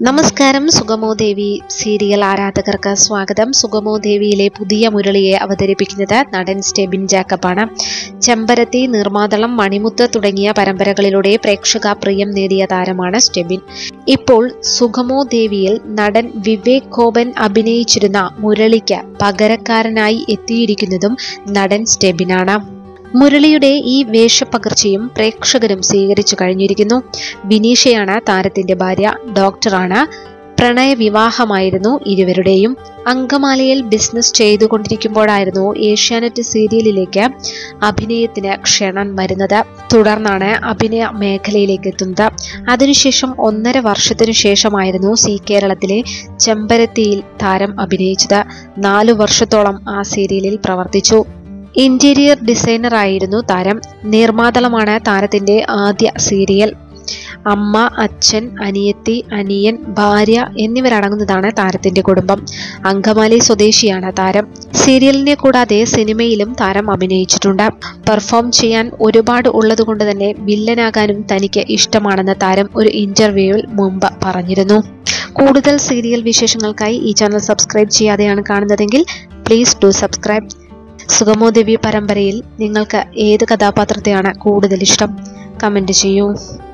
നമസ്കാരം സുഗമോ ദേവി സീരിയൽ ആരാധകർക്ക് സ്വാഗതം സുഗമോ ദേവിയിലെ പുതിയ മുരളിയെ അവതരിപ്പിക്കുന്നത് നടൻ സ്റ്റെബിൻ ജാക്കബാണ് ചെമ്പരത്തി നിർമാതളം മണിമുത്ത് തുടങ്ങിയ പരമ്പരകളിലൂടെ പ്രേക്ഷക പ്രിയം നേടിയ താരമാണ് സ്റ്റെബിൻ ഇപ്പോൾ സുഗമോ ദേവിയിൽ നടൻ വിവേക് കോപൻ അഭിനയിച്ചിരുന്ന മുരളിക്ക് പകരക്കാരനായി എത്തിയിരിക്കുന്നതും നടൻ സ്റ്റെബിനാണ് മുരളിയുടെ ഈ വേഷപ്പകർച്ചയും പ്രേക്ഷകരും സ്വീകരിച്ചു കഴിഞ്ഞിരിക്കുന്നു ബിനീഷയാണ് താരത്തിന്റെ ഭാര്യ ഡോക്ടറാണ് പ്രണയ വിവാഹമായിരുന്നു ഇരുവരുടെയും അങ്കമാലിയിൽ ബിസിനസ് ചെയ്തുകൊണ്ടിരിക്കുമ്പോഴായിരുന്നു ഏഷ്യാനെറ്റ് സീരിയലിലേക്ക് അഭിനയത്തിന് ക്ഷണം വരുന്നത് തുടർന്നാണ് അഭിനയ മേഖലയിലേക്ക് എത്തുന്നത് അതിനുശേഷം ഒന്നര വർഷത്തിനു ശേഷമായിരുന്നു സി കേരളത്തിലെ ചെമ്പരത്തിയിൽ താരം അഭിനയിച്ചത് നാലു വർഷത്തോളം ആ സീരിയലിൽ പ്രവർത്തിച്ചു ഇന്റീരിയർ ഡിസൈനർ ആയിരുന്നു താരം നിർമ്മാതളമാണ് താരത്തിന്റെ ആദ്യ സീരിയൽ അമ്മ അച്ഛൻ അനിയത്തി അനിയൻ ഭാര്യ എന്നിവരടങ്ങുന്നതാണ് താരത്തിന്റെ കുടുംബം അങ്കമാലി സ്വദേശിയാണ് താരം സീരിയലിനെ കൂടാതെ സിനിമയിലും താരം അഭിനയിച്ചിട്ടുണ്ട് പെർഫോം ചെയ്യാൻ ഒരുപാട് ഉള്ളതുകൊണ്ട് തന്നെ വില്ലനാകാനും തനിക്ക് ഇഷ്ടമാണെന്ന് താരം ഒരു ഇന്റർവ്യൂവിൽ മുമ്പ് പറഞ്ഞിരുന്നു കൂടുതൽ സീരിയൽ വിശേഷങ്ങൾക്കായി ഈ ചാനൽ സബ്സ്ക്രൈബ് ചെയ്യാതെയാണ് കാണുന്നതെങ്കിൽ പ്ലീസ് ഡു സബ്സ്ക്രൈബ് സുഗമോദേവി പരമ്പരയിൽ നിങ്ങൾക്ക് ഏത് കഥാപാത്രത്തെയാണ് കൂടുതൽ ഇഷ്ടം കമൻറ്റ് ചെയ്യൂ